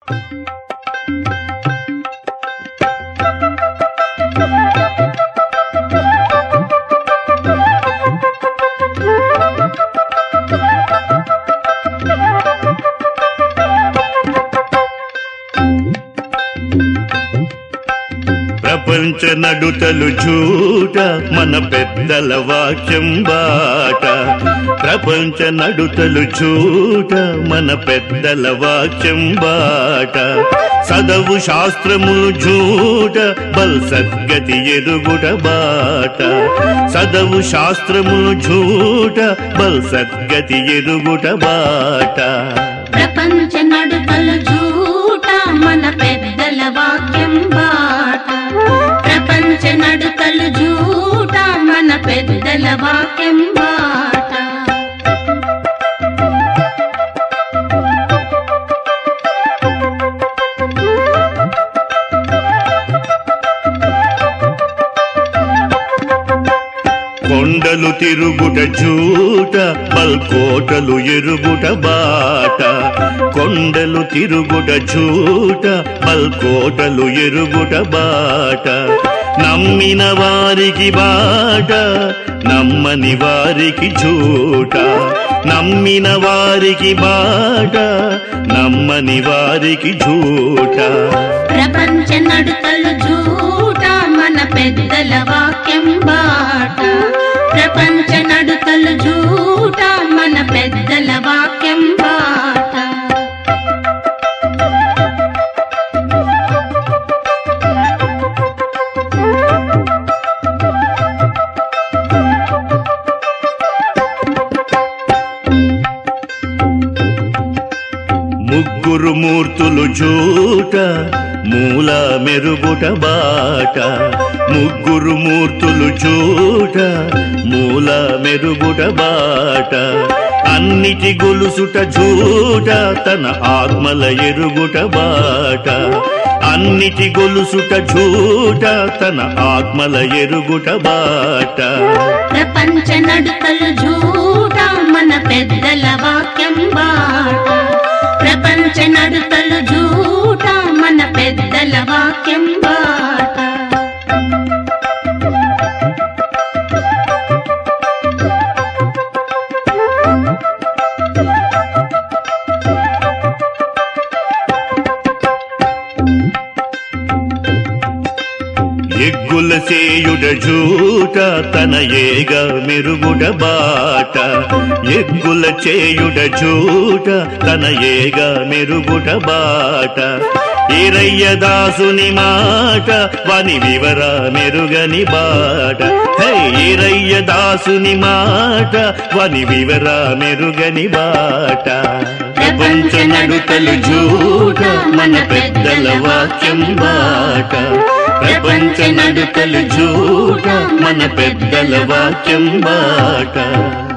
ప్రపంచ నడుతలు చూట మన పెద్దల వాక్యం బాట ప్రపంచ నడుతలు చూట మన పెద్దల వాక్యం బాట సదవు శాస్త్రములు చూట బల్ సద్గతి ఎరుగుట బాట సదవు శాస్త్రములు చూట బల్ సద్గతి ఎరుగుట బాట ప్రపంచ నడుకలు చూట మన పెద్దల వాక్యం బాట ప్రపంచ నడుకలు చూట మన పెద్దల వాక్యం బాట కొండలు తిరుగుట చూట పల్కోటలు ఎరుగుట బాట కొండలు తిరుగుట చూట పల్కోటలు ఎరుగుట బాట నమ్మిన వారికి బాట నమ్మని వారికి చూట నమ్మిన వారికి బాట నమ్మని వారికి చూట ప్రపంచ నడుకలు చూట మన పెద్దల వాక్యం బాట ప్రపంచ నడుకలు చూట మన పెద్దల వాక్యం బాట ముగ్గురు మూర్తులు చూట మూల మెరుగుట బాట ముగ్గురు మూర్తులు చూట మూల మెరుగుట బాట అన్నిటి గొలుసుట చూట తన ఆత్మల ఎరుగుట బాట అన్నిటి గొలుసుట చూట తన ఆత్మల ఎరుగుట బాట ప్రపంచ నడుకలు చూట మన పెద్దల వాక్యం బాట ప్రపంచ నడుకలు చూట మన పెద్దల వాక్యం బాట ఎగ్గుల చేయుడ జూట తన ఏగ మెరుగుడ బాట ఎగ్గుల చేయుడ జూట తన ఏగ మెరుగుడ బాట ఈరయ్య దాసుని మాట వని వివర మెరుగని బాట హే ఈరయ్య దాసుని మాట వని వివర మెరుగని బాట ప్రపంచ నడుకలు జూట మన పెద్దల వాక్యం బాట ప్రపంచ నడుకలు జూట మన పెద్దల వాక్యం బాట